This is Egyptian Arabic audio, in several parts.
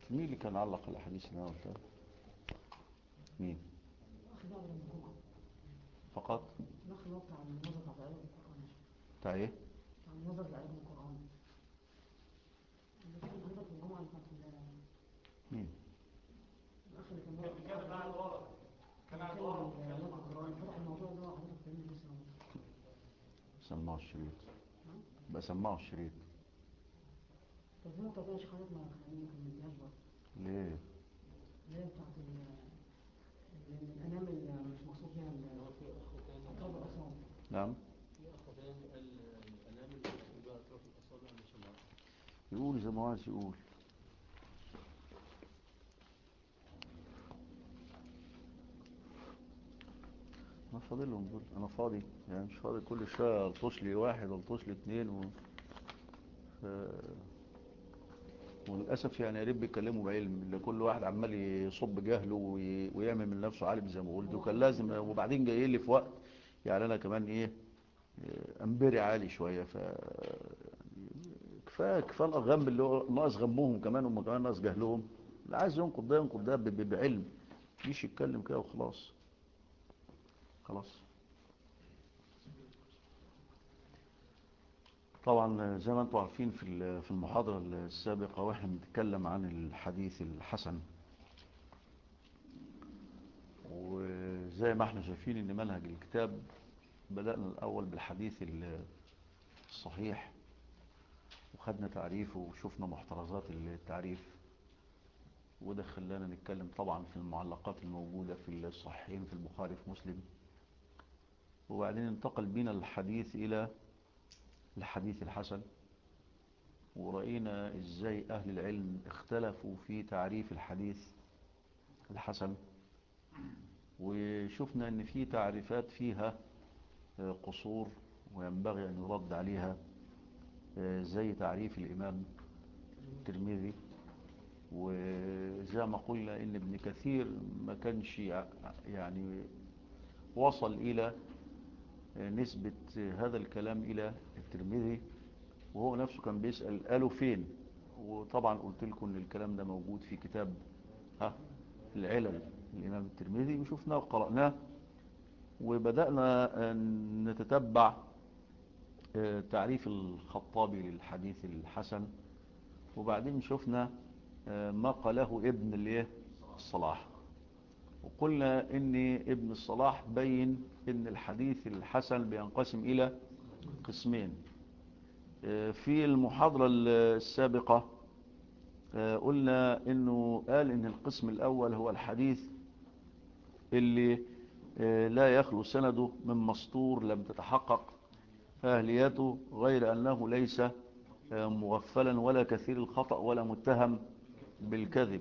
مين اللي كان علق الأحاديث اللي أنا قلتها مين أخي بعد الجمعة فقط الأخ اللي هو بتاع النظر بتاع آيات القرآن بتاع إيه بتاع النظر لآيات القرآن اللي كان عندك الجمعة اللي كانت ال- مين الأخ اللي كان بيقرأ كان قاعد ورا كان قاعد ورا آيات القرآن فتح الموضوع اللي هو حضرتك بتعمله لسه سمعوا الشريط بقى سمعوا الشريط طب زي ما انت قلت يا شيخ حضرتك ما ما كملتهاش برضه ليه اللي هي بتاعت ال- ال- الأنام اللي مش مقصود فيها ال- هو في اخ تاني أطراف الأصابع نعم في اخ تاني قال الانام اللي بتقول بقى اطراف الاصابع مش معاه يقول زي ما هو عايز يقول انا فاضي لهم دول انا فاضي يعني مش فاضي كل شويه الطش لي واحد الطش لي اتنين و... ف... وللاسف يعني يا ريت بيتكلموا بعلم اللي كل واحد عمال يصب جهله وي... ويعمل من نفسه عالم زي ما قلت وكان لازم وبعدين جاي لي في وقت يعني انا كمان ايه انبري عالي شويه ف كفايه كفايه الغم اللي هو ناقص غمهم كمان هم كمان ناقص جهلهم اللي عايز ينقض ده ينقض ده ب- ب- بعلم مش يتكلم كده وخلاص خلاص طبعا زي ما انتم عارفين في ال- في المحاضرة السابقة واحنا بنتكلم عن الحديث الحسن وزي ما احنا شايفين ان منهج الكتاب بدأنا الأول بالحديث ال- الصحيح وخدنا تعريفه وشفنا محترزات التعريف وده خلانا نتكلم طبعا في المعلقات الموجودة في الصحيحين في البخاري في مسلم وبعدين انتقل بنا الحديث إلى الحديث الحسن ورأينا إزاي أهل العلم اختلفوا في تعريف الحديث الحسن وشفنا أن في تعريفات فيها آه، قصور وينبغي أن يرد عليها آه، زي تعريف الإمام الترمذي وزي ما قلنا ان ابن كثير ما كانش يع- يعني وصل الى نسبة هذا الكلام الى الترمذي وهو نفسه كان بيسأل قالوا فين وطبعا قلت لكم ان الكلام ده موجود في كتاب ها العلل الامام الترمذي وشفناه وقرأناه وبدأنا أن نتتبع آه، تعريف الخطابي للحديث الحسن وبعدين شفنا آه، ما قاله ابن الايه الصلاح وقلنا ان ابن الصلاح بين ان الحديث الحسن بينقسم الى قسمين آه، في المحاضرة السابقة آه، قلنا انه قال ان القسم الاول هو الحديث اللي آه، لا يخلو سنده من مسطور لم تتحقق اهليته غير انه ليس آه، مغفلا ولا كثير الخطأ ولا متهم بالكذب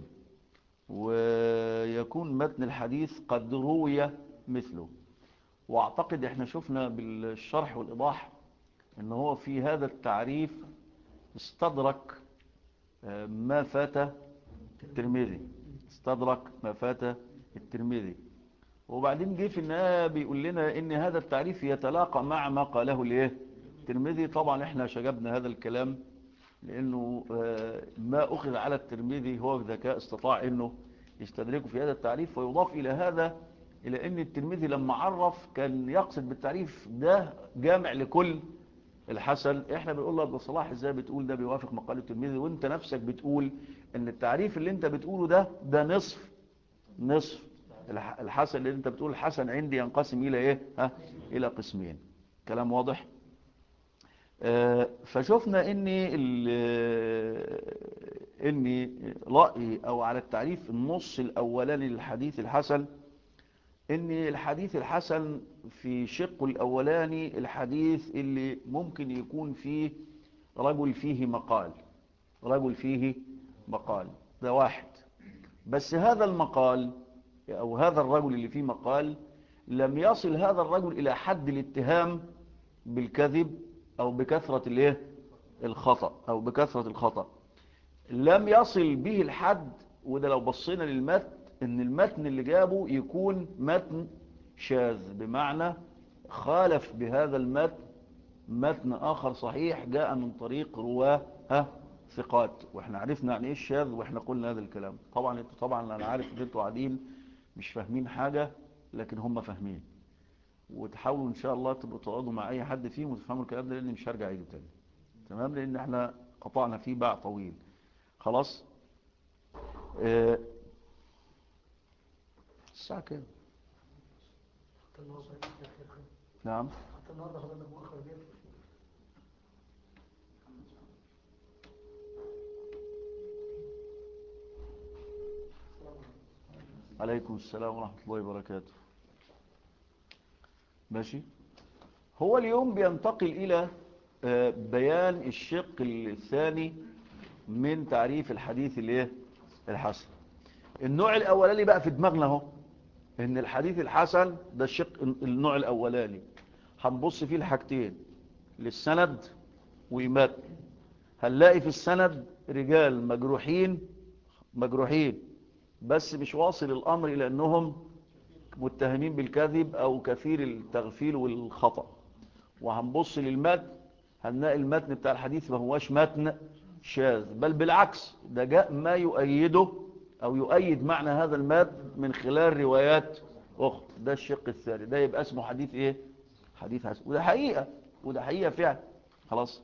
ويكون متن الحديث قد روي مثله واعتقد احنا شفنا بالشرح والايضاح ان هو في هذا التعريف استدرك آه، ما فات الترمذي استدرك ما فات الترمذي وبعدين جه في النهايه بيقول لنا ان هذا التعريف يتلاقى مع ما قاله الايه الترمذي طبعا احنا شجبنا هذا الكلام لانه آه، ما اخذ على الترمذي هو ذكاء استطاع انه يستدركه في هذا التعريف ويضاف الى هذا الى ان الترمذي لما عرف كان يقصد بالتعريف ده جامع لكل الحسن احنا بنقول له ابن صلاح ازاي بتقول ده بيوافق مقال الترمذي وانت نفسك بتقول ان التعريف اللي انت بتقوله ده ده نصف نصف الح- الحسن اللي انت بتقول الحسن عندي ينقسم الى ايه ها الى قسمين كلام واضح آه، فشفنا ان ال- ان رأي او على التعريف النص الاولاني للحديث الحسن ان الحديث الحسن في شقه الاولاني الحديث اللي ممكن يكون فيه رجل فيه مقال رجل فيه مقال ده واحد بس هذا المقال او هذا الرجل اللي فيه مقال لم يصل هذا الرجل الى حد الاتهام بالكذب او بكثرة الايه الخطأ او بكثرة الخطأ لم يصل به الحد وده لو بصينا للمتن ان المتن اللي جابه يكون متن شاذ بمعنى خالف بهذا المتن متن اخر صحيح جاء من طريق رواه ها ثقات واحنا عرفنا يعني ايه الشاذ واحنا قلنا هذا الكلام طبعا انتوا طبعا انا عارف ان انتوا قاعدين مش فاهمين حاجة لكن هم فاهمين وتحاولوا ان شاء الله تبقوا تقعدوا مع اي حد فيهم وتفهموا الكلام ده لان مش هرجع اعيده تاني تمام لان احنا قطعنا فيه باع طويل خلاص اه الساعة كام حتى النهارده يا أخي الخير. نعم حتى النهارده حضرتك مؤخر جدا عليكم السلام ورحمة الله وبركاته ماشي هو اليوم بينتقل إلى آه، بيان الشق الثاني من تعريف الحديث الايه الحسن النوع الأولاني بقى في دماغنا اهو ان الحديث الحسن ده الشق النوع الأولاني هنبص فيه الحاجتين للسند ومتن هنلاقي في السند رجال مجروحين مجروحين بس مش واصل الأمر إلى أنهم متهمين بالكذب أو كثير التغفيل والخطأ وهنبص للمتن هنلاقي المتن بتاع الحديث ما هواش متن شاذ بل بالعكس ده جاء ما يؤيده أو يؤيد معنى هذا المتن من خلال روايات أخرى ده الشق الثاني ده يبقى اسمه حديث إيه حديث حسن وده حقيقة وده حقيقة فعلا خلاص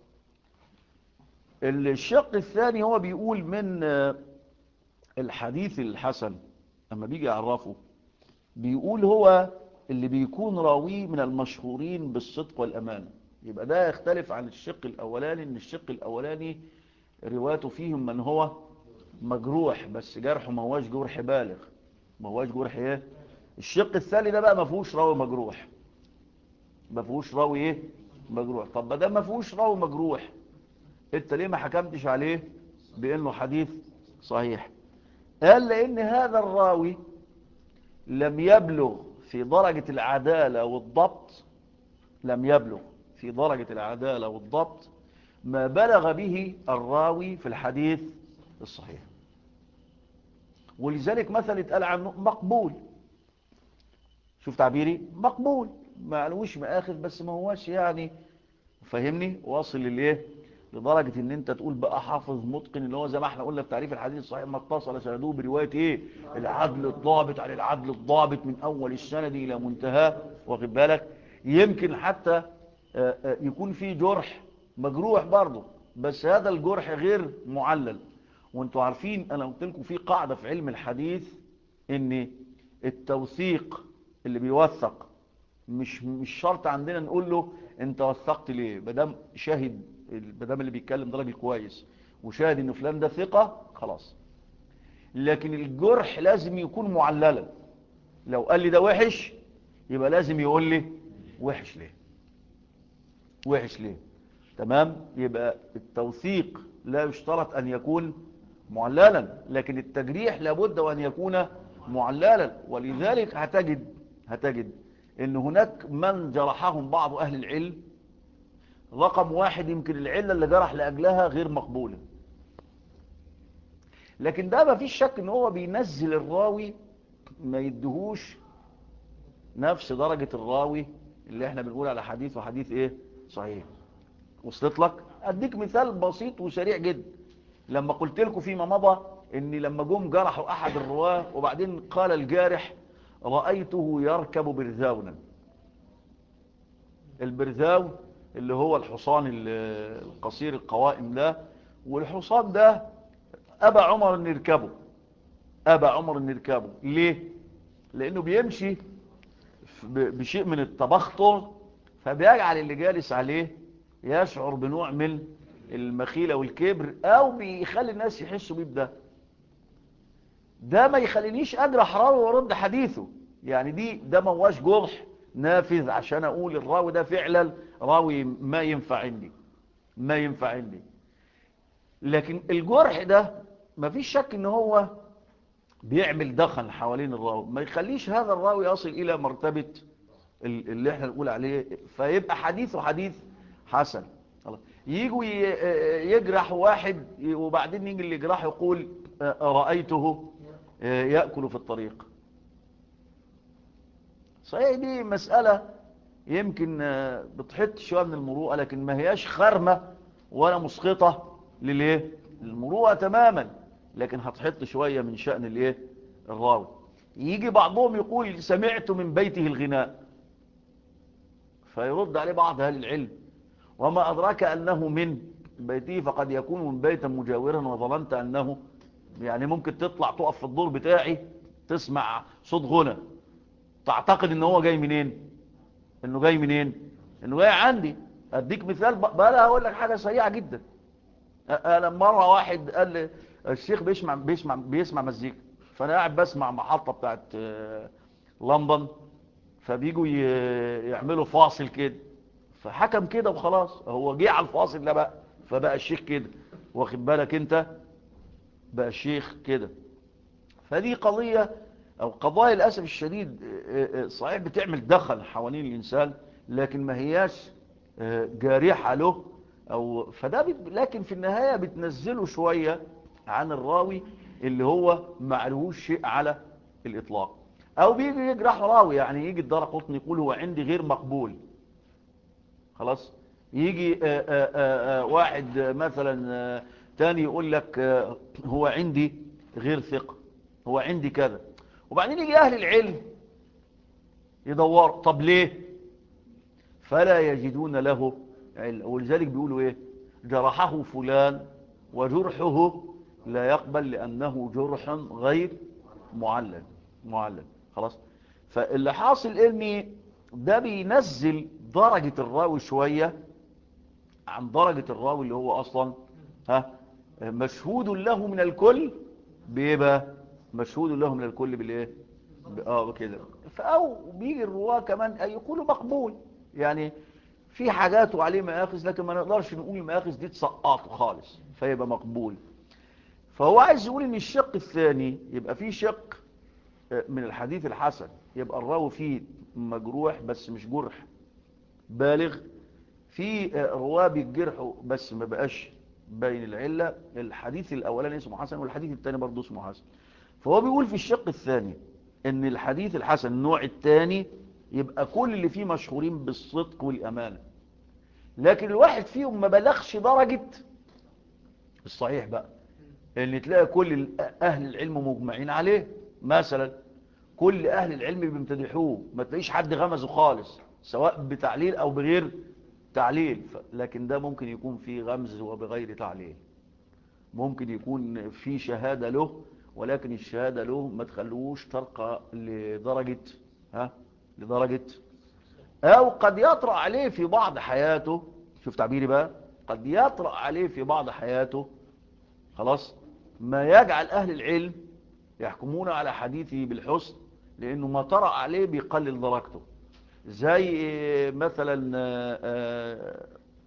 الشق الثاني هو بيقول من آه، الحديث الحسن لما بيجي يعرفه بيقول هو اللي بيكون راويه من المشهورين بالصدق والأمانة يبقى ده يختلف عن الشق الأولاني ان الشق الأولاني رواته فيهم من هو مجروح بس جرحه ما هواش جرح بالغ ما هواش جرح ايه الشق الثاني ده بقى ما فيهوش راوي مجروح ما فيهوش راوي ايه مجروح طب ما ده ما فيهوش راوي مجروح انت ليه ما حكمتش عليه بانه حديث صحيح قال لان هذا الراوي لم يبلغ في درجة العدالة والضبط لم يبلغ في درجة العدالة والضبط ما بلغ به الراوي في الحديث الصحيح ولذلك مثل اتقال عنه مقبول شوف تعبيري مقبول ما علوش مآخذ بس ما هواش يعني فهمني واصل للايه لدرجة ان انت تقول بقى حافظ متقن اللي هو زي ما احنا قلنا في تعريف الحديث الصحيح ما اتصل سندوه برواية ايه العدل الضابط عن العدل الضابط من اول السند الى منتهاه واخد بالك يمكن حتى آه، آه، يكون في جرح مجروح برضه بس هذا الجرح غير معلل وانتوا عارفين انا قلت لكم في قاعدة في علم الحديث ان التوثيق اللي بيوثق مش مش شرط عندنا نقول له انت وثقت ليه مادام شاهد مادام اللي بيتكلم ده راجل كويس وشاهد ان فلان ده ثقة خلاص لكن الجرح لازم يكون معللا لو قال لي ده وحش يبقى لازم يقول لي وحش ليه وحش ليه تمام يبقى التوثيق لا يشترط ان يكون معللا لكن التجريح لابد وان يكون معللا ولذلك هتجد هتجد ان هناك من جرحهم بعض اهل العلم رقم واحد يمكن العلة اللي جرح لأجلها غير مقبولة لكن ده ما فيش شك ان هو بينزل الراوي ما يدهوش نفس درجة الراوي اللي احنا بنقول على حديث وحديث ايه صحيح وصلت لك اديك مثال بسيط وسريع جدا لما قلت لكم فيما مضى ان لما جم جرحوا احد الرواه وبعدين قال الجارح رأيته يركب برزاونا البرزاو اللي هو الحصان ال- القصير القوائم ده والحصان ده أبى عمر أن يركبه أبى عمر أن يركبه ليه؟ لأنه بيمشي ب- بشيء من التبختر فبيجعل اللي جالس عليه يشعر بنوع من المخيلة والكبر أو بيخلي الناس يحسوا بيه بده ده ما يخلينيش أجرح راوي وارد حديثه يعني دي ده ما هواش جرح نافذ عشان أقول الراوي ده فعلا راوي ما ينفع عندي ما ينفع عندي لكن الجرح ده ما فيش شك ان هو بيعمل دخل حوالين الراوي ما يخليش هذا الراوي يصل الى مرتبة ال- اللي احنا نقول عليه فيبقى حديثه حديث حسن خلاص. يجوا ي- يجرح واحد وبعدين يجي اللي يجرحه يقول آه، رأيته آه، يأكل في الطريق صحيح دي مسألة يمكن آه، بتحط شوية من المروءة لكن ما هياش خرمة ولا مسقطة لليه المروءة تماما لكن هتحط شوية من شأن الايه الراوي يجي بعضهم يقول سمعت من بيته الغناء فيرد عليه بعض أهل العلم وما أدراك أنه من بيته فقد يكون من بيتا مجاورا وظننت أنه يعني ممكن تطلع تقف في الدور بتاعي تسمع صوت غنى تعتقد ان هو جاي منين انه جاي منين انه جاي عندي اديك مثال بقى هقول لك حاجه سريعه جدا انا مره واحد قال لي الشيخ بيسمع بيسمع بيسمع مزيكا فانا قاعد بسمع محطه بتاعت آه، لندن فبيجوا ي- يعملوا فاصل كده فحكم كده وخلاص هو جه على الفاصل ده بقى فبقى الشيخ كده واخد بالك انت بقى الشيخ كده فدي قضية او قضايا للأسف الشديد آه، آه، صحيح بتعمل دخل حوالين الإنسان لكن ما هياش آه، جارحة له أو فده بت... لكن في النهاية بتنزله شوية عن الراوي اللي هو معلهوش شيء على الإطلاق أو بيجي يجرح راوي يعني يجي الدار قطن يقول هو عندي غير مقبول خلاص يجي آه، آه، آه، آه، واحد آه، مثلا آه، تاني يقول لك آه، هو عندي غير ثقة هو عندي كذا وبعدين يجي أهل العلم يدور طب ليه فلا يجدون له علم ولذلك بيقولوا ايه جرحه فلان وجرحه لا يقبل لأنه جرح غير معلل معلل خلاص فاللي حاصل ان ده بينزل درجة الراوي شوية عن درجة الراوي اللي هو اصلا ها مشهود له من الكل بيبقى مشهود له من الكل بالايه ب- اه كده فاو بيجي الرواه كمان يقولوا مقبول يعني في حاجات وعليه مآخذ لكن ما نقدرش نقول المآخذ دي تسقطه خالص فيبقى مقبول فهو عايز يقول ان الشق الثاني يبقى فيه شق آه، من الحديث الحسن يبقى الراوي فيه مجروح بس مش جرح بالغ في آه، رواه بيتجرحوا بس ما بقاش باين العلة الحديث الاولاني اسمه حسن والحديث الثاني برضه اسمه حسن فهو بيقول في الشق الثاني ان الحديث الحسن النوع الثاني يبقى كل اللي فيه مشهورين بالصدق والامانه لكن الواحد فيهم ما بلغش درجه الصحيح بقى ان تلاقي كل ال- اهل العلم مجمعين عليه مثلا كل اهل العلم بيمتدحوه ما تلاقيش حد غمزه خالص سواء بتعليل او بغير تعليل ف- لكن ده ممكن يكون فيه غمز وبغير تعليل ممكن يكون في شهادة له ولكن الشهادة له ما تخلوش ترقى لدرجة ها لدرجة او قد يطرأ عليه في بعض حياته شوف تعبيري بقى قد يطرأ عليه في بعض حياته خلاص ما يجعل اهل العلم يحكمون على حديثه بالحسن لانه ما طرأ عليه بيقلل درجته زي مثلا آه،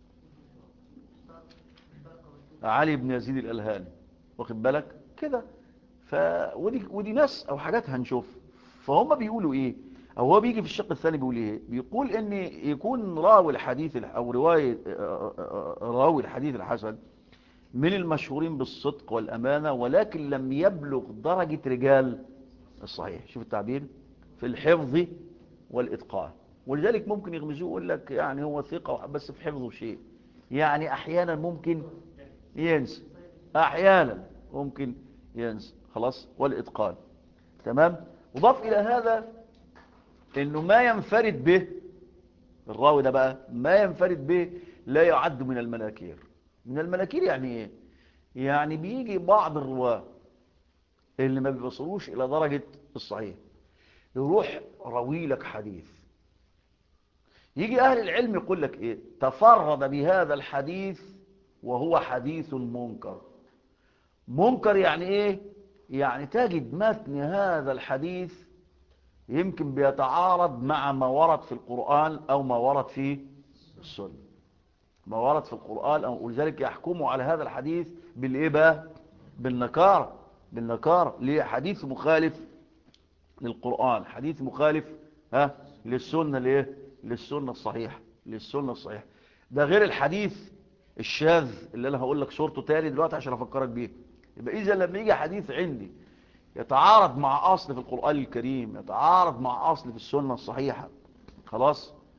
آه، علي بن يزيد الالهاني واخد بالك كده ف ودي ودي ناس او حاجات هنشوف فهم بيقولوا ايه او هو بيجي في الشق الثاني بيقول ايه بيقول ان يكون راوي الحديث الح- او روايه آه، آه، آه، راوي الحديث الحسن من المشهورين بالصدق والامانه ولكن لم يبلغ درجه رجال الصحيح شوف التعبير في الحفظ والاتقان ولذلك ممكن يغمزوه يقول لك يعني هو ثقه بس في حفظه شيء يعني احيانا ممكن ينسى احيانا ممكن ينسى خلاص والاتقان تمام وضاف الى هذا انه ما ينفرد به الراوي ده بقى ما ينفرد به لا يعد من المناكير من المناكير يعني ايه يعني بيجي بعض الرواه اللي ما بيوصلوش الى درجة الصحيح يروح روي لك حديث يجي اهل العلم يقول لك ايه تفرد بهذا الحديث وهو حديث منكر منكر يعني ايه يعني تجد متن هذا الحديث يمكن بيتعارض مع ما ورد في القرآن او ما ورد في السنة ما ورد في القرآن او ولذلك يحكموا على هذا الحديث بالايه بقى بالنكارة بالنكارة ليه حديث مخالف للقرآن حديث مخالف ها للسنة ليه للسنة الصحيحة للسنة الصحيحة ده غير الحديث الشاذ اللي انا هقول لك صورته تاني دلوقتي عشان افكرك بيه يبقى اذا لما يجي حديث عندي يتعارض مع اصل في القرآن الكريم يتعارض مع اصل في السنة الصحيحة خلاص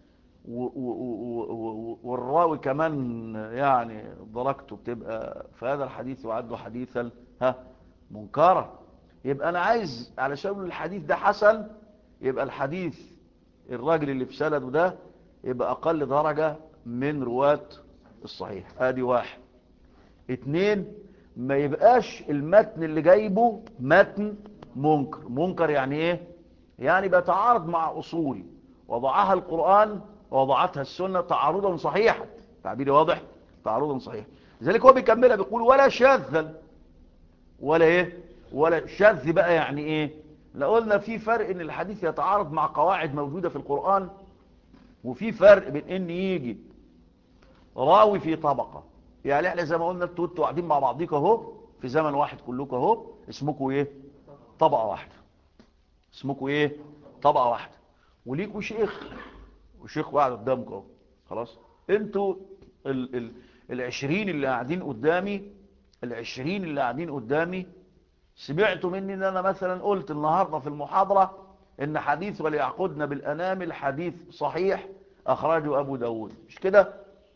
و- و- و- و- والراوي كمان يعني درجته بتبقى فهذا الحديث يعد حديثا ها منكرا يبقى انا عايز علشان أقول الحديث ده حسن يبقى الحديث الراجل اللي في سنده ده يبقى اقل درجة من رواة الصحيح ادي واحد اتنين ما يبقاش المتن اللي جايبه متن منكر منكر يعني ايه يعني بيتعارض مع اصول وضعها القرآن ووضعتها السنة تعارضا صحيحا تعبيري واضح تعارضا صحيحا لذلك هو بيكملها بيقول ولا شاذا ولا ايه ولا شاذ بقى يعني ايه لا قلنا في فرق ان الحديث يتعارض مع قواعد موجودة في القرآن وفي فرق بين ان يجي راوي في طبقة يعني احنا زي ما قلنا انتوا انتوا قاعدين مع بعضيك اهو في زمن واحد كلكم اهو اسمكم ايه طبقة واحدة اسمكم ايه طبقة واحدة وليكوا شيخ وشيخ قاعد قدامكم اهو خلاص انتوا ال ال العشرين اللي قاعدين قدامي العشرين اللي قاعدين قدامي سمعتوا مني ان انا مثلا قلت النهاردة في المحاضرة ان حديث وليعقدنا بالانامل حديث صحيح اخرجه ابو داود مش كده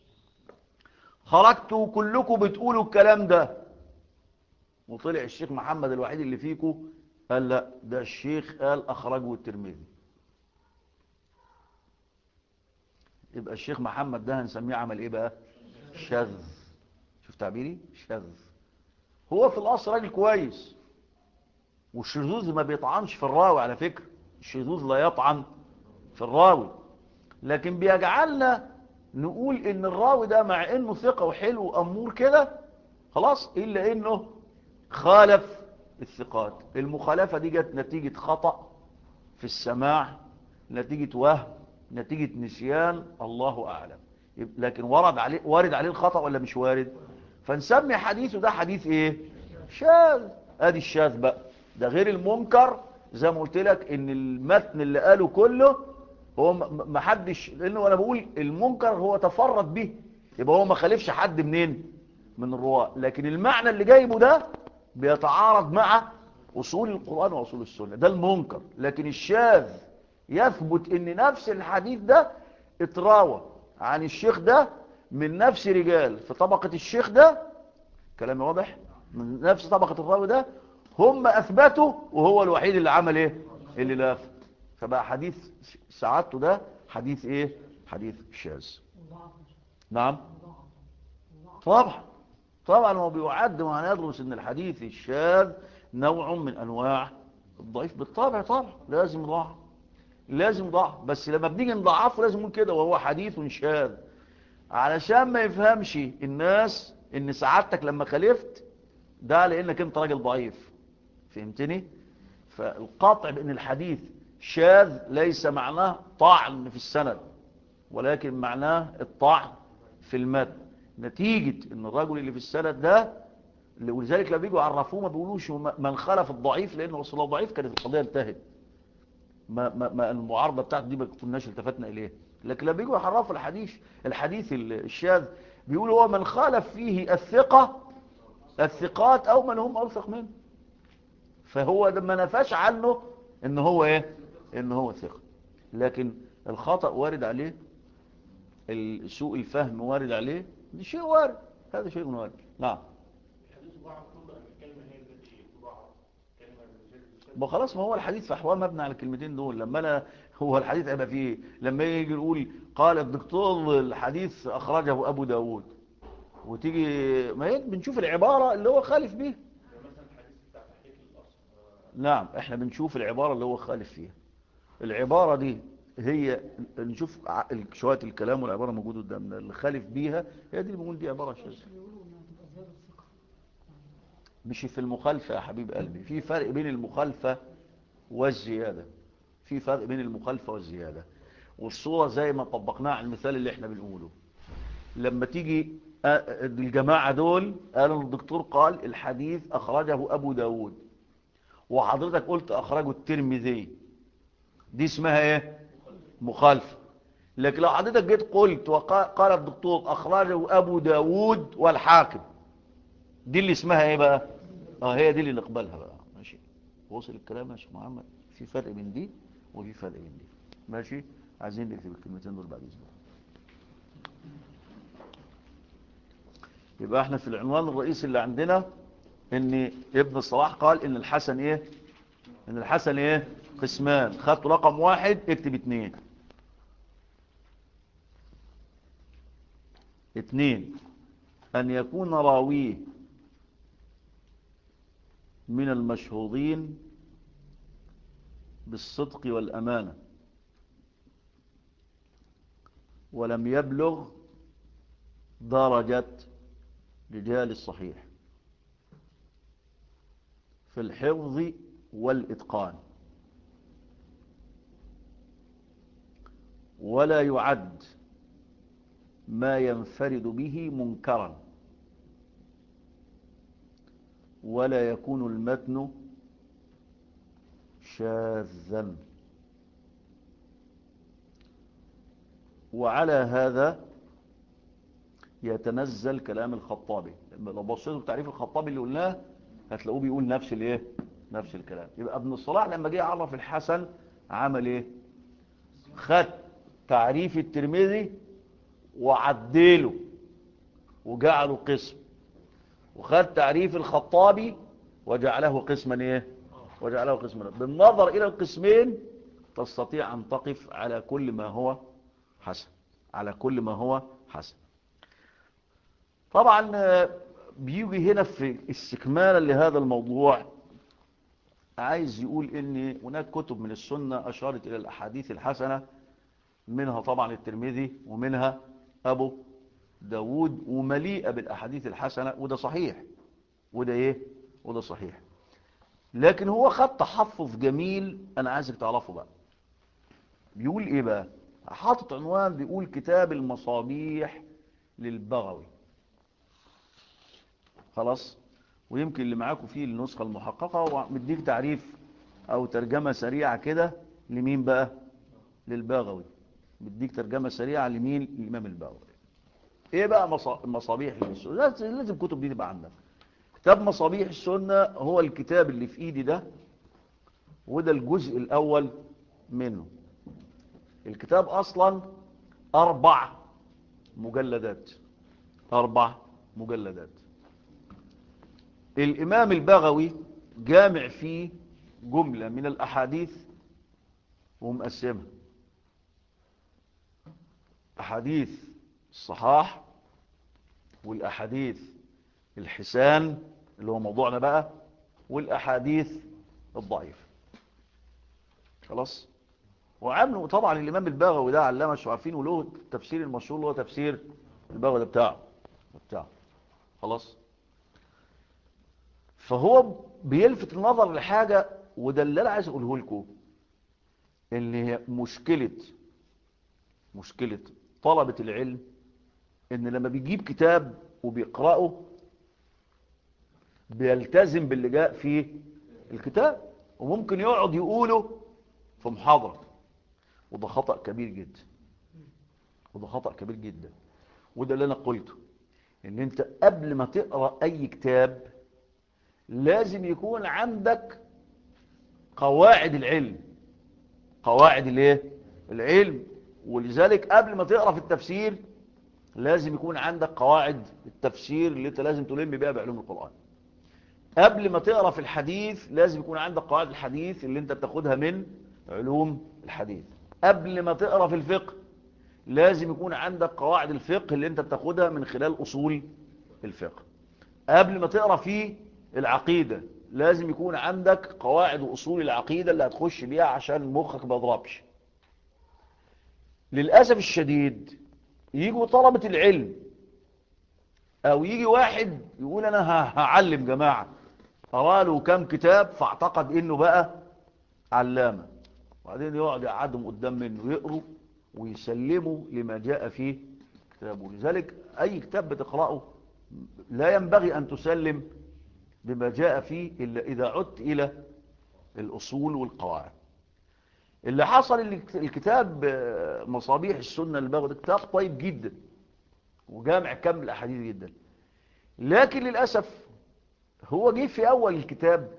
خرجتوا كلكم بتقولوا الكلام ده وطلع الشيخ محمد الوحيد اللي فيكم قال لا ده الشيخ قال اخرجه الترمذي يبقى الشيخ محمد ده هنسميه عمل ايه بقى شاذ شوف تعبيري شاذ هو في الاصل راجل كويس والشذوذ ما بيطعنش في الراوي على فكرة الشذوذ لا يطعن في الراوي لكن بيجعلنا نقول ان الراوي ده مع انه ثقة وحلو وامور كده خلاص الا انه خالف الثقات المخالفة دي جت نتيجة خطأ في السماع نتيجة وهم نتيجة نسيان الله اعلم لكن ورد عليه وارد عليه الخطأ ولا مش وارد فنسمي حديثه ده حديث ايه شاذ ادي الشاذ بقى ده غير المنكر زي ما قلت لك ان المتن اللي قاله كله هو ما حدش لانه انا بقول المنكر هو تفرد به يبقى هو ما خالفش حد منين من الرواة لكن المعنى اللي جايبه ده بيتعارض مع اصول القرآن واصول السنة ده المنكر لكن الشاذ يثبت ان نفس الحديث ده اتراوى عن الشيخ ده من نفس رجال في طبقة الشيخ ده كلامي واضح من نفس طبقة الراوي ده هم اثبتوا وهو الوحيد اللي عمل ايه اللي لافت فبقى حديث سعادته ده حديث ايه حديث شاذ نعم طبعا طبعا هو بيعد وأنا ندرس ان الحديث الشاذ نوع من انواع الضعيف بالطبع طبعا لازم ضعف لازم ضعف بس لما بنيجي نضعفه لازم نقول كده وهو حديث شاذ علشان ما يفهمش الناس ان سعادتك لما خالفت ده لانك انت راجل ضعيف فهمتني فالقطع بان الحديث شاذ ليس معناه طعن في السند ولكن معناه الطعن في المتن نتيجة ان الرجل اللي في السند ده ولذلك لما بيجوا يعرفوه ما بيقولوش من خلف الضعيف لانه اصلا ضعيف كانت القضية انتهت ما, ما, ما المعارضة بتاعته دي ما كناش التفتنا اليه لكن لما بيجوا يحرفوا الحديث الحديث الشاذ بيقولوا هو من خالف فيه الثقة الثقات او من هم اوثق منه فهو ما نفاش عنه ان هو ايه ان هو ثقة لكن الخطأ وارد عليه سوء الفهم وارد عليه دي شيء وارد هذا شيء وارد نعم ما خلاص ما هو الحديث في احوال مبني على الكلمتين دول لما انا هو الحديث هيبقى فيه لما يجي يقول قال الدكتور الحديث اخرجه ابو داود وتيجي ما هي بنشوف العبارة اللي هو خالف بيها نعم احنا بنشوف العبارة اللي هو خالف فيها العبارة دي هي نشوف شوية الكلام والعبارة موجودة قدامنا اللي خالف بيها هي دي اللي بنقول دي عبارة شاذة مش في المخالفة يا حبيب قلبي في فرق بين المخالفة والزيادة في فرق بين المخالفة والزيادة والصورة زي ما طبقناها على المثال اللي احنا بنقوله لما تيجي الجماعة دول قالوا الدكتور قال الحديث أخرجه أبو داود وحضرتك قلت أخرجه الترمذي دي اسمها ايه مخالفة لكن لو حضرتك جيت قلت وقال الدكتور أخرجه أبو داود والحاكم دي اللي اسمها ايه بقى اه هي دي اللي نقبلها بقى ماشي وصل الكلام يا شيخ محمد في فرق بين دي وفي فرق بين دي ماشي عايزين نكتب الكلمتين دول بعد اذنك يبقى احنا في العنوان الرئيسي اللي عندنا ان ابن الصلاح قال ان الحسن ايه ان الحسن ايه قسمان خدت رقم واحد اكتب اتنين اتنين ان يكون راويه من المشهودين بالصدق والأمانة ولم يبلغ درجة رجال الصحيح في الحفظ والإتقان ولا يعد ما ينفرد به منكرا ولا يكون المتن شاذا وعلى هذا يتنزل كلام الخطابي لو بصيتوا بتعريف الخطابي اللي قلناه هتلاقوه بيقول نفس الايه نفس الكلام يبقى ابن الصلاح لما جه يعرف الحسن عمل ايه خد تعريف الترمذي وعدله وجعله قسم وخد تعريف الخطابي وجعله قسما ايه وجعله قسما بالنظر الى القسمين تستطيع ان تقف على كل ما هو حسن على كل ما هو حسن طبعا بيجي هنا في استكمالا لهذا الموضوع عايز يقول ان هناك كتب من السنة اشارت الى الاحاديث الحسنة منها طبعا الترمذي ومنها ابو داود ومليئة بالاحاديث الحسنة وده صحيح وده ايه وده صحيح لكن هو خد تحفظ جميل انا عايزك تعرفه بقى بيقول ايه بقى حاطط عنوان بيقول كتاب المصابيح للبغوي خلاص ويمكن اللي معاكم فيه النسخة المحققة ومديك تعريف او ترجمة سريعة كده لمين بقى للبغوي مديك ترجمة سريعة لمين الامام البغوي ايه بقى مصابيح السنة لازم كتب دي تبقى عندك كتاب مصابيح السنة هو الكتاب اللي في ايدي ده وده الجزء الاول منه الكتاب اصلا اربع مجلدات اربع مجلدات الامام البغوي جامع فيه جملة من الاحاديث ومقسمها احاديث الصحاح والاحاديث الحسان اللي هو موضوعنا بقى والاحاديث الضعيفه خلاص وعامله طبعا الامام البغوي ده علامه مش عارفين وله التفسير المشهور اللي هو تفسير البغوي ده بتاعه بتاعه خلاص فهو بيلفت النظر لحاجه وده اللي انا عايز اقوله لكم ان هي مشكله مشكله طلبه العلم ان لما بيجيب كتاب وبيقراه بيلتزم باللي جاء في الكتاب وممكن يقعد يقوله في محاضرة وده خطأ كبير جدا وده خطأ كبير جدا وده اللي انا قلته ان انت قبل ما تقرأ اي كتاب لازم يكون عندك قواعد العلم قواعد الايه العلم ولذلك قبل ما تقرأ في التفسير لازم يكون عندك قواعد التفسير اللي انت لازم تلم بيها بعلوم القرآن قبل ما تقرأ في الحديث لازم يكون عندك قواعد الحديث اللي انت بتاخدها من علوم الحديث قبل ما تقرأ في الفقه لازم يكون عندك قواعد الفقه اللي انت بتاخدها من خلال أصول الفقه قبل ما تقرأ في العقيدة لازم يكون عندك قواعد وأصول العقيدة اللي هتخش بيها عشان مخك ما يضربش للأسف الشديد يجوا طلبة العلم او يجي واحد يقول انا هعلم جماعة قراله كام كتاب فاعتقد انه بقى علامة وبعدين يقعد يقعدهم قدام منه يقروا ويسلموا لما جاء فيه كتابه لذلك اي كتاب بتقرأه لا ينبغي ان تسلم بما جاء فيه الا اذا عدت الى الاصول والقواعد اللي حصل الكتاب مصابيح السنة البغوي ده كتاب طيب جدا وجامع كم الأحاديث جدا لكن للأسف هو جه في أول الكتاب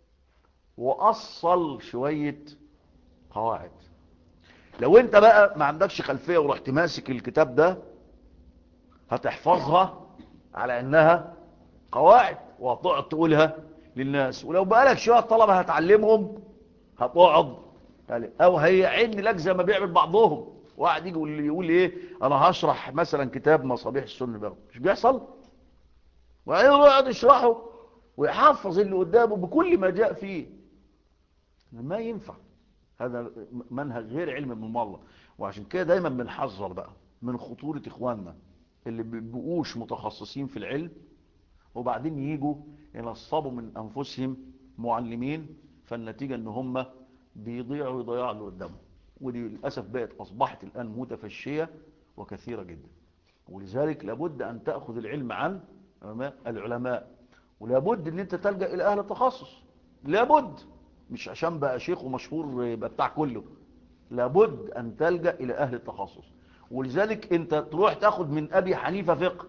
وأصل شوية قواعد لو انت بقى ما عندكش خلفية ورحت ماسك الكتاب ده هتحفظها على انها قواعد وهتقعد تقولها للناس ولو بقالك شويه طلبه هتعلمهم هتقعد يعني او هيعن لك زي ما بيعمل بعضهم واحد يجي يقول يقول ايه انا هشرح مثلا كتاب مصابيح السنه البغوي مش بيحصل وبعدين يقعد يشرحه ويحفظ اللي قدامه بكل ما جاء فيه ما ينفع هذا منهج غير علم من الله وعشان كده دايما بنحذر بقى من خطورة اخواننا اللي بيبقوش متخصصين في العلم وبعدين يجوا ينصبوا من انفسهم معلمين فالنتيجة ان هم بيضيعوا ويضيعوا اللي قدامهم ودي للأسف بقت أصبحت الآن متفشية وكثيرة جدا ولذلك لابد أن تأخذ العلم عن العلماء ولابد أن أنت تلجأ إلى أهل التخصص لابد مش عشان بقى شيخ ومشهور يبقى بتاع كله لابد أن تلجأ إلى أهل التخصص ولذلك أنت تروح تاخد من أبي حنيفة فقه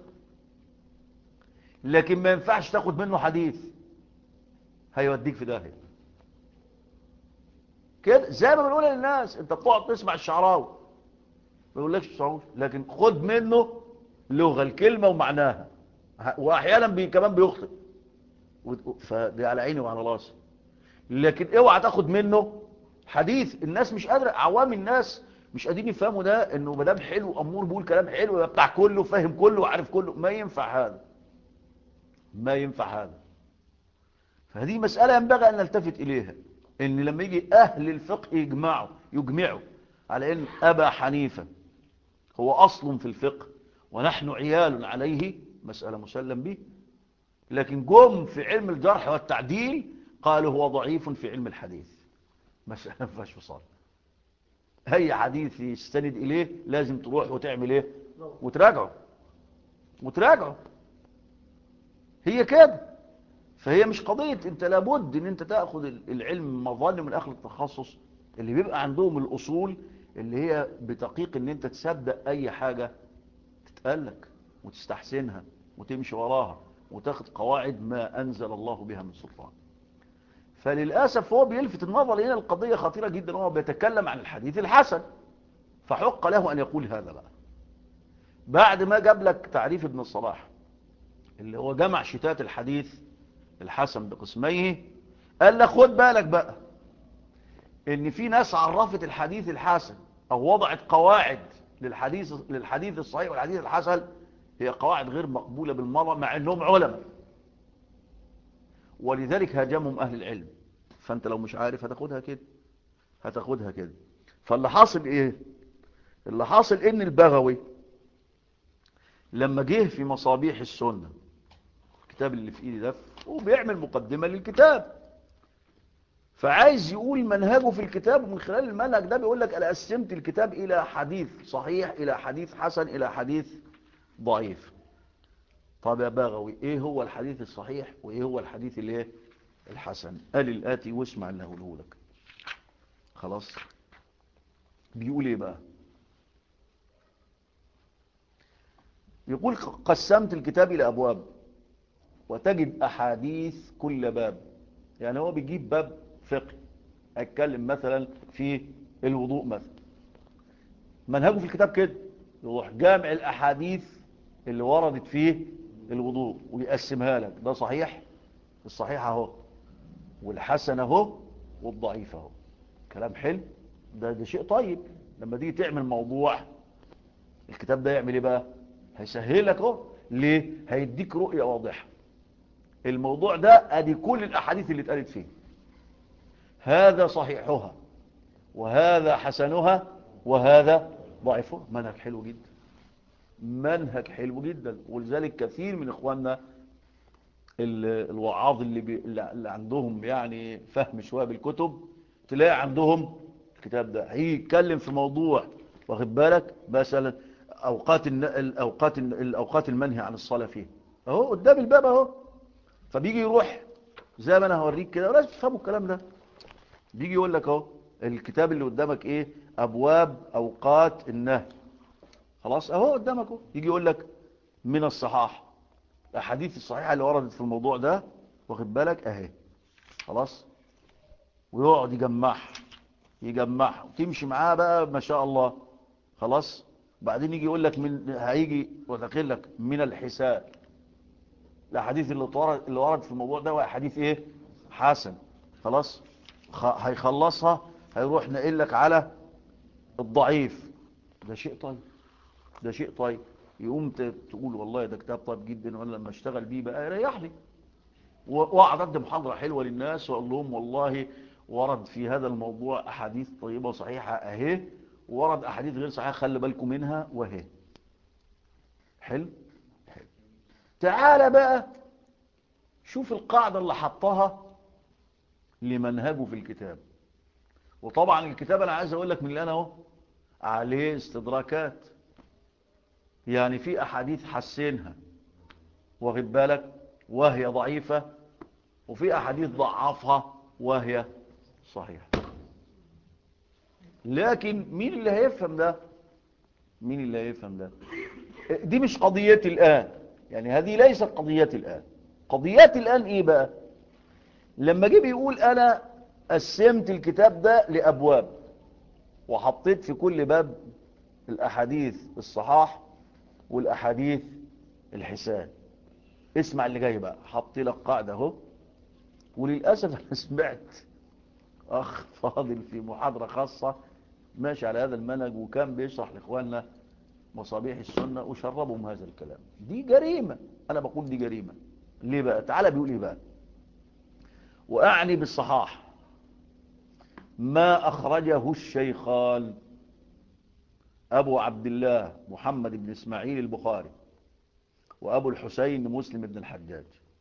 لكن ما ينفعش تاخد منه حديث هيوديك في داهية كده زي ما بنقول للناس انت بتقعد تسمع الشعراوي ما بيقولكش الشعراوي لكن خد منه لغة الكلمة ومعناها واحيانا بي كمان بيخطئ فدي على عيني وعلى راسي لكن اوعى تاخد منه حديث الناس مش قادره عوام الناس مش قادرين يفهموا ده انه ما دام حلو امور بيقول كلام حلو يبقى بتاع كله فاهم كله وعارف كله ما ينفع هذا ما ينفع هذا فهذه مسألة ينبغي أن نلتفت إليها إن لما يجي أهل الفقه يجمعوا يجمعوا على إن أبا حنيفة هو أصل في الفقه ونحن عيال عليه مسألة مسلم به لكن جم في علم الجرح والتعديل قالوا هو ضعيف في علم الحديث مسألة ما فيهاش فصال أي حديث يستند إليه لازم تروح وتعمل إيه وتراجعه وتراجعه هي كده فهي مش قضية انت لابد ان انت تأخذ العلم مظالم من اخر التخصص اللي بيبقى عندهم الاصول اللي هي بتقيق ان انت تصدق اي حاجة تتقالك وتستحسنها وتمشي وراها وتاخد قواعد ما انزل الله بها من سلطان فللأسف هو بيلفت النظر هنا القضية خطيرة جدا هو بيتكلم عن الحديث الحسن فحق له ان يقول هذا بقى بعد ما جاب لك تعريف ابن الصلاح اللي هو جمع شتات الحديث الحسن بقسميه قال لك خد بالك بقى ان في ناس عرفت الحديث الحسن او وضعت قواعد للحديث للحديث الصحيح والحديث الحسن هي قواعد غير مقبولة بالمرة مع انهم علماء ولذلك هاجمهم اهل العلم فانت لو مش عارف هتاخدها كده هتاخدها كده فاللي حاصل ايه اللي حاصل ان البغوي لما جه في مصابيح السنة الكتاب اللي في ايدي ده وبيعمل مقدمة للكتاب فعايز يقول منهجه في الكتاب ومن خلال المنهج ده بيقول لك انا قسمت الكتاب الى حديث صحيح الى حديث حسن الى حديث ضعيف طب يا باغوي ايه هو الحديث الصحيح وايه هو الحديث الايه الحسن قال الاتي واسمع اللي هقوله لك خلاص بيقول ايه بقى يقول قسمت الكتاب الى ابواب وتجد أحاديث كل باب يعني هو بيجيب باب فقه هيتكلم مثلا في الوضوء مثلا منهجه في الكتاب كده يروح جامع الأحاديث اللي وردت فيه الوضوء ويقسمها لك ده صحيح الصحيح اهو والحسن اهو والضعيف اهو كلام حلو ده, ده شيء طيب لما تيجي تعمل موضوع الكتاب ده يعمل ايه بقى هيسهلك اهو ليه هيديك رؤية واضحة الموضوع ده ادي كل الاحاديث اللي اتقالت فيه هذا صحيحها وهذا حسنها وهذا ضعيفها منهج حلو جدا منهج حلو جدا ولذلك كثير من اخواننا الوعاظ اللي, بي... اللي عندهم يعني فهم شوية بالكتب تلاقي عندهم الكتاب ده هيتكلم في موضوع واخد بالك مثلا اوقات الاوقات الاوقات المنهي عن الصلاه فيه اهو قدام الباب اهو فبيجي يروح زي ما انا هوريك كده لازم تفهموا الكلام ده بيجي يقول لك اهو الكتاب اللي قدامك ايه ابواب اوقات النهي خلاص اهو قدامك اهو يجي يقول لك من الصحاح الاحاديث الصحيحه اللي وردت في الموضوع ده واخد بالك اهي خلاص ويقعد يجمعها يجمعها وتمشي معاه بقى ما شاء الله خلاص بعدين يجي يقول لك من هيجي وتقول لك من الحساب الاحاديث اللي ورد اللي ورد في الموضوع ده احاديث ايه حسن خلاص خ... هيخلصها هيروح نقل لك على الضعيف ده شيء طيب ده شيء طيب يقوم ت- تقول والله ده كتاب طيب جدا وانا لما اشتغل بيه بقى يريح لي و- واقعد ادي محاضره حلوه للناس واقول لهم والله ورد في هذا الموضوع احاديث طيبه وصحيحه اهي ورد احاديث غير صحيحه خلي بالكم منها وهي حلو حلو تعالى بقى شوف القاعده اللي حطها لمنهجه في الكتاب وطبعا الكتاب انا عايز اقول لك من اللي انا اهو عليه استدراكات يعني في احاديث حسنها واخد بالك وهي ضعيفة وفي احاديث ضعفها وهي صحيحة لكن مين اللي هيفهم ده مين اللي هيفهم ده دي مش قضيتي الآن يعني هذه ليست قضيتي الآن قضيتي الآن ايه بقى لما جه بيقول انا قسمت الكتاب ده لابواب وحطيت في كل باب الاحاديث الصحاح والاحاديث الحسان اسمع اللي جاي بقى حط لك قاعده اهو وللاسف انا سمعت اخ فاضل في محاضره خاصه ماشي على هذا المنهج وكان بيشرح لاخواننا مصابيح السنه وشربهم هذا الكلام دي جريمه انا بقول دي جريمه ليه بقى تعالى بيقول ايه بقى واعني بالصحاح ما اخرجه الشيخان أبو عبد الله محمد بن إسماعيل البخاري وأبو الحسين مسلم بن الحجاج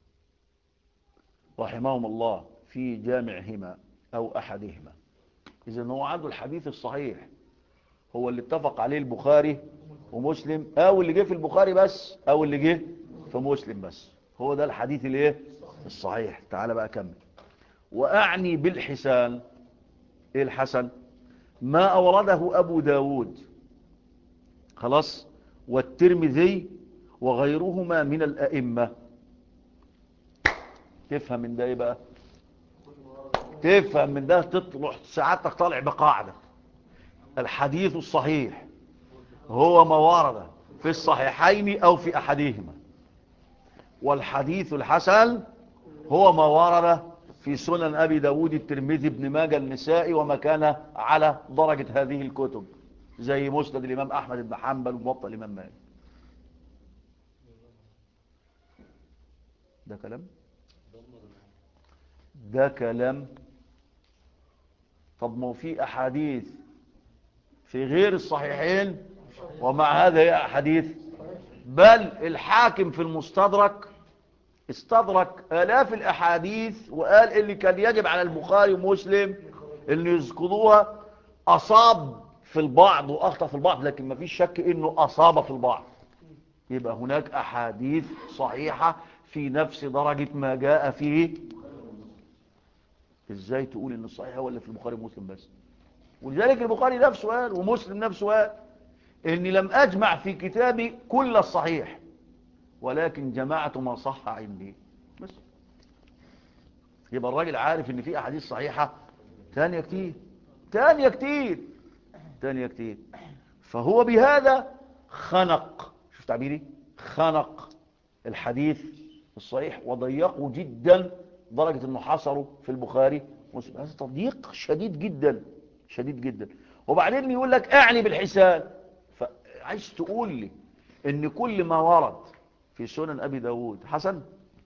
رحمهم الله في جامعهما أو أحدهما إذا هو عنده الحديث الصحيح هو اللي اتفق عليه البخاري ومسلم أو اللي جه في البخاري بس أو اللي جه في مسلم بس هو ده الحديث الايه الصحيح تعال بقى كمل وأعني بالحسان إيه الحسن ما أورده أبو داود خلاص والترمذي وغيرهما من الأئمة تفهم من ده ايه بقى تفهم من ده تطلع سعادتك طالع بقاعدة الحديث الصحيح هو ما ورد في الصحيحين أو في أحدهما والحديث الحسن هو ما ورد في سنن أبي داود الترمذي ابن ماجه النسائي وما كان على درجة هذه الكتب زي مسند الإمام أحمد بن حنبل وموطأ الإمام مالك ده كلام ده كلام طب ما هو في أحاديث في غير الصحيحين ومع هذا هي أحاديث بل الحاكم في المستدرك استدرك آلاف الأحاديث وقال اللي كان يجب على البخاري ومسلم اللي يذكروها أصاب في البعض وأخطأ في البعض لكن ما فيش شك إنه أصاب في البعض يبقى هناك أحاديث صحيحة في نفس درجة ما جاء فيه إزاي تقول إن الصحيح هو اللي في البخاري ومسلم بس ولذلك البخاري نفسه قال ومسلم نفسه قال إني لم أجمع في كتابي كل الصحيح ولكن جمعت ما صح عندي بس يبقى الراجل عارف ان في احاديث صحيحة تانية كتير تانية كتير تانية كتير فهو بهذا خنق شوف تعبيري خنق الحديث الصحيح وضيقه جدا درجة انه حصره في البخاري ومسلم. هذا تضييق شديد جدا شديد جدا وبعدين يقول لك اعني بالحسان فعايز تقول لي ان كل ما ورد في سنن أبي داود حسن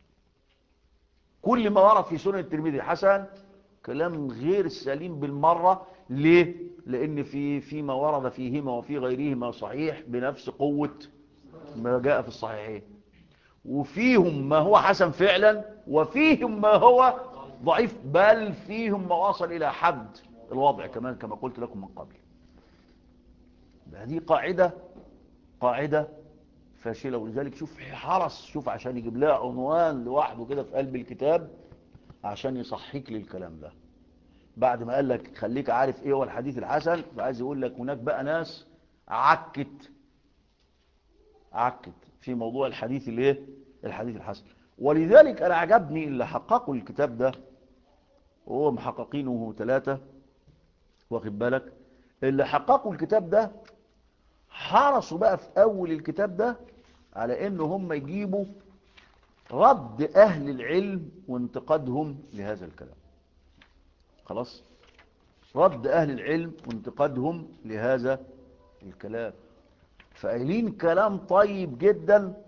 كل ما ورد في سنن الترمذي حسن كلام غير سليم بالمرة ليه؟ لأن في فيما ورد فيهما وفي غيرهما صحيح بنفس قوة ما جاء في الصحيحين وفيهم ما هو حسن فعلا وفيهم ما هو ضعيف بل فيهم ما وصل إلى حد الوضع كمان كما قلت لكم من قبل هذه قاعدة قاعدة فاشلة ولذلك شوف حرص شوف عشان يجيب لها عنوان لوحده كده في قلب الكتاب عشان يصحيك للكلام ده بعد ما قال لك خليك عارف ايه هو الحديث الحسن فعايز يقول لك هناك بقى ناس عكت عكت في موضوع الحديث الايه الحديث الحسن ولذلك انا عجبني اللي حققوا الكتاب ده وهو محققينه ثلاثة واخد بالك اللي حققوا الكتاب ده حرصوا بقى في اول الكتاب ده على ان هم يجيبوا رد أهل العلم وانتقادهم لهذا الكلام خلاص رد أهل العلم وانتقادهم لهذا الكلام فقايلين كلام طيب جدا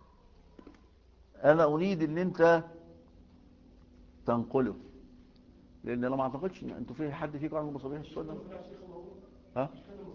أنا أريد أن أنت تنقله لأن أنا ما أعتقدش إن أنتوا في حد فيكم عنده مصابيح السنة ها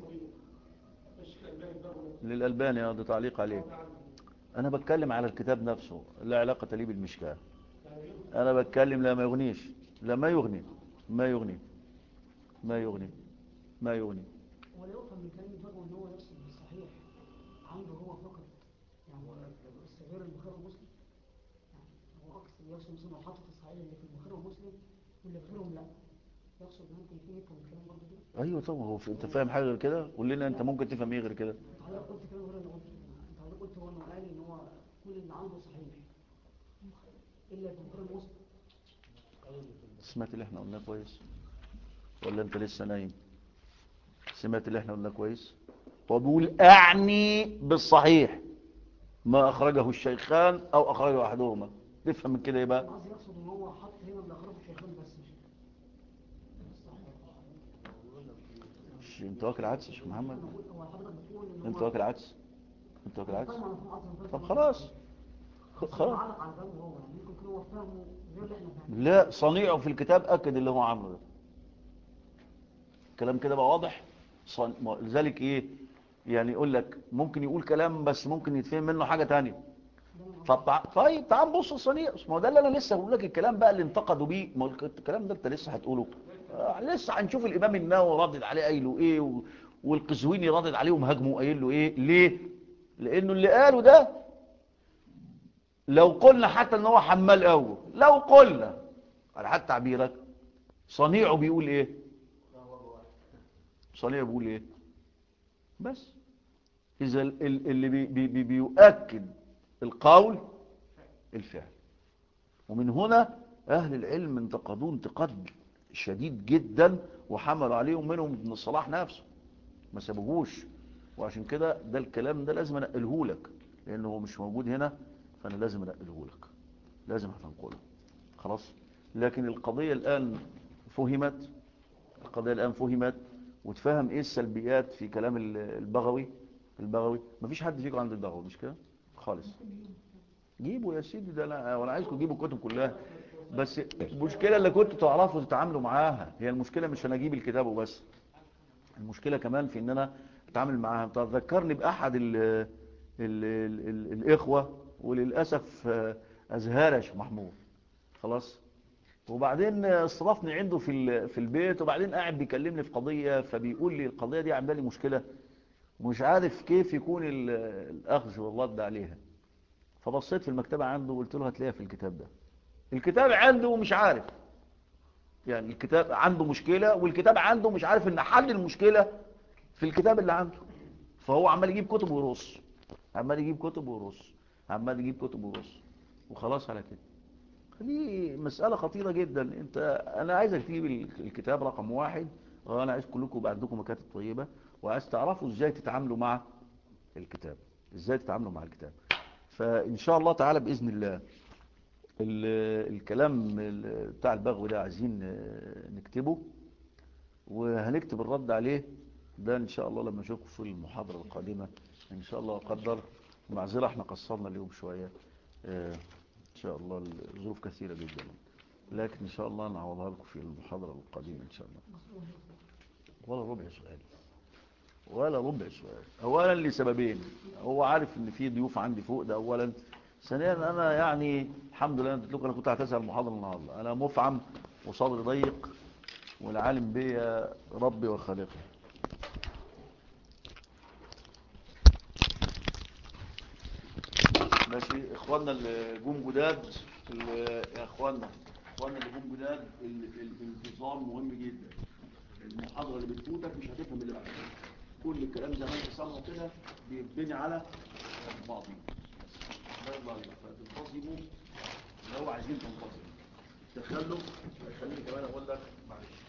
للألباني هذا تعليق عليه أنا بتكلم على الكتاب نفسه لا علاقة لي بالمشكاة أنا بتكلم لا ما يغنيش لا ما يغني ما يغني ما يغني ما يغني ولا يفهم من كلام البغوي ان هو يقصد بالصحيح عنده هو فقط يعني هو بس غير البخاري ومسلم يعني هو اقصد يقصد مثلا لو حاطط الصحيح اللي في البخاري ومسلم واللي في غيرهم لا يقصد ممكن يكون يفهم الكلام برضه كده أيوة طبعا هو في- أنت فاهم حاجة غير كده قول لنا أنت ممكن تفهم إيه غير كده انت حضرتك قلت كلام غير اللي قلته انت حضرتك قلت هو انه قال ان هو كل اللي عنده صحيح الا في البخاري ومسلم سمعت اللي احنا قلناه كويس ولا انت لسه نايم سمعت اللي احنا قلناه كويس هو بيقول اعني بالصحيح ما اخرجه الشيخان او اخرجه احدهما تفهم من كده ايه بقى انا قصدي يقصد ان هو حط هنا اللي اخرجه الشيخان بس مش مش انت واكل عدس يا شيخ محمد انا بقول هو حضرتك بتقول ان هو انت واكل عدس انت واكل عدس فاهم انا فاهم قصدي طب خلاص خ- خلاص علق على فهمه هو يعني ممكن يكون هو فهمه غير اللي احنا فاهمينه لا صنيعه في الكتاب اكد اللي هو عامله ده كلام كده بقى واضح صن... ما- لذلك ايه يعني يقول لك ممكن يقول كلام بس ممكن يتفهم منه حاجة تانية فطع... طيب تعال نبص الصنيع ما هو ده اللي انا لسه بقول لك الكلام بقى اللي انتقدوا بيه ما هو الكلام ده انت لسه هتقوله آه لسه هنشوف الامام النووي ردد عليه قايله ايه و... والقزويني ردد عليه ومهاجمه قايل له ايه ليه لانه اللي قاله ده لو قلنا حتى ان هو حمال قوي لو قلنا على حد تعبيرك صنيعه بيقول ايه صنيعه بيقول ايه بس اذا ال- ال- اللي بي بي بي بيؤكد القول الفعل ومن هنا اهل العلم انتقدوه انتقاد شديد جدا وحملوا عليهم منهم ابن الصلاح نفسه ما سابوهوش وعشان كده ده الكلام ده لازم انقله لك لانه هو مش موجود هنا فانا لازم انقله لك لازم هتنقله خلاص لكن القضية الآن فهمت القضية الآن فهمت وتفهم ايه السلبيات في كلام ال- البغوي البغوي مفيش حد فيكم عنده البغوي مش كده خالص جيبوا يا سيدي ده انا وانا عايزكم تجيبوا الكتب كلها بس المشكلة اللي كنتوا تعرفوا تتعاملوا معاها هي المشكلة مش انا اجيب الكتاب وبس المشكلة كمان في ان انا اتعامل معاها انت ذكرني باحد ال ال ال ال الاخوة وللأسف آه، ازهار يا شيخ محمود خلاص وبعدين استضافني عنده في ال- في البيت وبعدين قاعد بيكلمني في قضية فبيقول لي القضية دي عامله لي مشكلة ومش عارف كيف يكون ال- الأخذ والرد عليها فبصيت في المكتبة عنده وقلت له هتلاقيها في الكتاب ده الكتاب عنده ومش عارف يعني الكتاب عنده مشكلة والكتاب عنده مش عارف ان حل المشكلة في الكتاب اللي عنده فهو عمال يجيب كتب ويرص عمال يجيب كتب ويرص عمال يجيب كتب ويرص وخلاص على كده دي مسألة خطيرة جدا انت انا عايزك تجيب ال- الكتاب رقم واحد وانا عايز كلكم يبقى عندكم مكاتب طيبة وعايز تعرفوا ازاي تتعاملوا مع الكتاب ازاي تتعاملوا مع الكتاب فان شاء الله تعالى باذن الله ال- الكلام ال- بتاع البغو ده عايزين آه، نكتبه وهنكتب الرد عليه ده ان شاء الله لما نشوفكم في المحاضرة القادمة ان شاء الله قدر معذرة احنا قصرنا اليوم شوية آه، ان شاء الله الظروف كثيرة جدا لكن ان شاء الله نعوضها لكم في المحاضرة القادمة ان شاء الله ولا ربع سؤال ولا ربع سؤال اولا لسببين هو عارف ان في ضيوف عندي فوق ده اولا ثانيا انا يعني الحمد لله قلت لكم انا كنت هتسال المحاضره النهارده انا مفعم وصدري ضيق والعالم بيا ربي وخالقي ماشي اخواننا اللي جم جداد ال- يا اخواننا اخواننا اللي جم جداد ال- ال- الانتظام مهم جدا المحاضره اللي بتفوتك مش هتفهم اللي بعدها كل الكلام زي ما انت سامعه كده بيتبني على بعضه لا يرضى عليك فتنتظموا لو عايزين تنتظموا تخلوا خليني كمان اقول لك معلش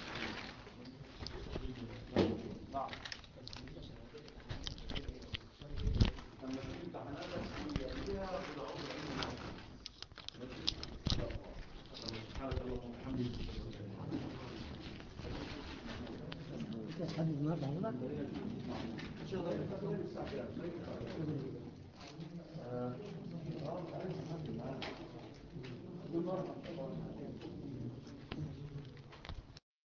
نعم أما في امتحاناتك هي فيها بالعمر تحدد النهارده حضرتك آه.